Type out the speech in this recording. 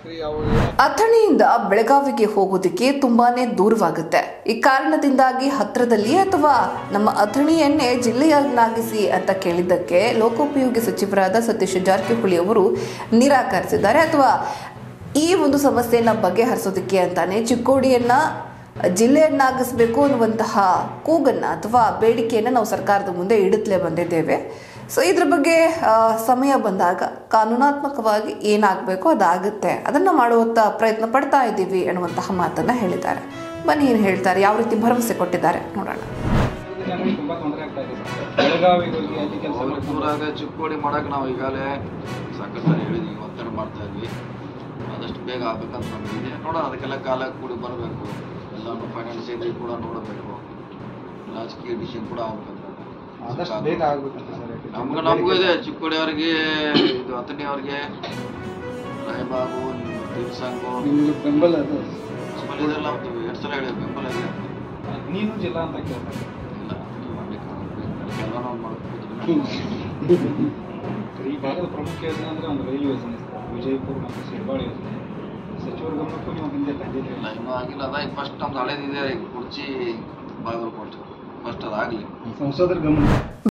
factory ಅವು ಅಥಣಿಯಿಂದ ಬೆಳಗಾವಿಗೆ ಹೋಗೋದಕ್ಕೆ ತುಂಬಾನೇ ದೂರವಾಗುತ್ತೆ ಈ ಕಾರಣದಿಂದಾಗಿ ಹತ್ರದಲ್ಲಿ ಅಥವಾ ನಮ್ಮ ಅಥಣಿಯನ್ನೇ ಜಿಲ್ಲೆಯನ್ನಾಗಿಸಿ ಅಂತ ಕೇಳಿದ್ದಕ್ಕೆ ಲೋಕೋಪಯೋಗಿ ಸಚಿವರಾದ ಸತೀಶ್ ಜಾರಕಿಹೊಳಿ ಅವರು ನಿರಾಕರಿಸಿದ್ದಾರೆ ಅಥವಾ ಈ ಒಂದು ಸಮಸ್ಯೆಯನ್ನ ಬಗೆಹರಿಸೋದಕ್ಕೆ ಅಂತಾನೆ ಚಿಕ್ಕೋಡಿಯನ್ನ ಜಿಲ್ಲೆಯನ್ನಾಗಿಸಬೇಕು ಅನ್ನುವಂತಹ ಕೂಗನ್ನ ಅಥವಾ ಬೇಡಿಕೆಯನ್ನು ನಾವು ಸರ್ಕಾರದ ಮುಂದೆ ಇಡುತ್ತಲೇ ಬಂದಿದ್ದೇವೆ ಸೊ ಇದ್ರ ಬಗ್ಗೆ ಆ, ಸಮಯ ಬಂದಾಗ ಕಾನೂನಾತ್ಮಕವಾಗಿ ಏನಾಗಬೇಕು ಅದಾಗುತ್ತೆ ಅದನ್ನು ಮಾಡುವಂಥ ಪ್ರಯತ್ನ ಪಡ್ತಾ ಇದ್ದೀವಿ ಅನ್ನುವಂತಹ ಮಾತನ್ನ ಹೇಳಿದ್ದಾರೆ ಬನ್ನಿ ಏನು ಹೇಳ್ತಾರೆ ಯಾವ ರೀತಿ ಭರವಸೆ ಕೊಟ್ಟಿದ್ದಾರೆ ನೋಡೋಣ ನಮಗೆ ತುಂಬಾ ತೊಂದರೆ ಆಗ್ತಾ ಇದೆ ಸರ್ ಬೆಳಗಾವಿಗೆ ಹೋಗಿ ಅಲ್ಲಿ ಕೆಲಸ ಅವ್ರಿಗೆ ದೂರಾಗ ಚಿಕ್ಕೋಡಿ ಮಾಡಕ್ಕೆ ನಾವು ಈಗಾಗಲೇ ಸಾಕಷ್ಟು ಸಾರಿ ಹೇಳಿದ್ವಿ ಒತ್ತಡ ಮಾಡ್ತಾ ಇದ್ವಿ ಆದಷ್ಟು ಬೇಗ ಆಗ್ಬೇಕಂತ ನಮಗಿದೆ ನೋಡೋಣ ಅದಕ್ಕೆಲ್ಲ ಕಾಲ ಕೂಡಿ ಬರಬೇಕು ಎಲ್ಲಾನು ಫೈನಾನ್ಸಿಯಲಿ ಕೂಡ ನೋಡಬೇಕು ರಾಜಕೀಯ ಡಿಸಿಷನ್ ಕೂಡ ಆಗ್ಬೇಕಂತ ಆದಷ್ಟು ಬೇಗ ಆಗ್ಬೇಕಂತ ಸರ್ ಯಾಕೆ ನಮ್ಗೆ ನಮಗೂ ಇದೆ ಚಿಕ್ಕೋಡಿ ಅವ್ರಿಗೆ ಇದು ಅಥಣಿ ಅವ್ರಿಗೆ ರಾಯಬಾಗು ತೀರ್ಸಂಗು ನಿಮ್ಗೆ ಬೆಂಬಲ ಅದು ಆಮೇಲೆ ಇದೆಲ್ಲ ಒಂದು ಎರಡು ಸಲ ಹೇಳಿ ಬೆಂಬಲ ಇದೆ ನೀನು ಜಿಲ್ಲಾ ಅಂತ ಕೇಳ್ತಾರೆ ಇಲ್ಲ ಮಾಡ್ಲಿಕ್ಕೆ ಎಲ್ಲ ನಾವು ಮಾಡ್ಬೋದು ಈ ಭಾಗದ ಪ್ರಮುಖ ಯೋಜನೆ ಅಂದ್ರೆ ಒಂದು ರೈಲು ಯೋಜನೆ ಸರ್ ವಿಜಯಪುರ ಮತ್ತು ಶಿರ್ಬಾಳ್ ಯೋಜನೆ ಸಚಿವರ ಗಮನಕ್ಕೂ ನೀವು ಹಿಂದೆ ತಂದಿದ್ದೀರಿ ಇಲ್ಲ ಇನ್ನೂ ಆಗಿಲ್ಲ ಅದ ಫಸ್ಟ್ ನಮ್ದು ಹಳೇದಿದೆ ಕುರ್ಚಿ ಬಾಗಲಕೋಟೆ ಫಸ್ಟ್ ಅದಾಗಲಿ ಸಂಸದರ ಗಮನ